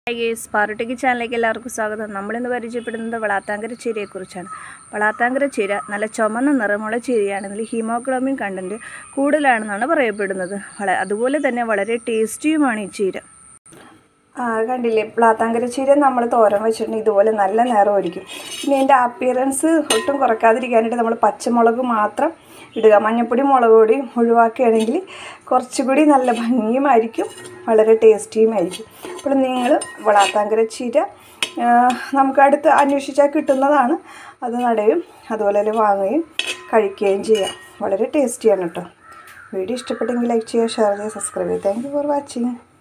guys പാറുട്ടിക്ക് ചാനലിലേക്ക് എല്ലാവർക്കും സ്വാഗതം നമ്മളിന്ന് പരിചയപ്പെടുന്നത് വളാത്താങ്കര ചീരയെക്കുറിച്ചാണ് വളാത്താങ്കര ചീര നല്ല ചുമന്ന നിറമുള്ള ചീരയാണ് ഇതിൽ ഹീമോഗ്ലോബിൻ കണ്ടൻറ്റ് കൂടുതലാണെന്നാണ് പറയപ്പെടുന്നത് വള അതുപോലെ തന്നെ വളരെ ടേസ്റ്റിയുമാണ് ഈ ചീര ആ കണ്ടില്ലേ പ്ലാത്താങ്കര ചീര നമ്മൾ തോരൻ വെച്ചിട്ടുണ്ടെങ്കിൽ ഇതുപോലെ നല്ല നിറമായിരിക്കും പിന്നെ ഇതിൻ്റെ അപ്പിയറൻസ് ഒട്ടും കുറയ്ക്കാതിരിക്കാനായിട്ട് നമ്മൾ പച്ചമുളക് മാത്രം ഇടുക മഞ്ഞപ്പൊടി മുളക് പൊടി ഒഴിവാക്കുകയാണെങ്കിൽ കുറച്ചുകൂടി നല്ല ഭംഗിയുമായിരിക്കും വളരെ ടേസ്റ്റിയുമായിരിക്കും അപ്പോൾ നിങ്ങൾ വളാത്താങ്കര ചീര ആ, നമുക്ക് അടുത്ത് അന്വേഷിച്ചാൽ കിട്ടുന്നതാണ് അത് നടുകയും അതുപോലെ തന്നെ വാങ്ങുകയും കഴിക്കുകയും ചെയ്യാം വളരെ ടേസ്റ്റിയാണ് കേട്ടോ വീഡിയോ ഇഷ്ടപ്പെട്ടെങ്കിൽ ലൈക്ക് ചെയ്യുക ഷെയർ ചെയ്യുക സബ്സ്ക്രൈബ് ചെയ്യുക താങ്ക് യു ഫോർ വാച്ചിങ്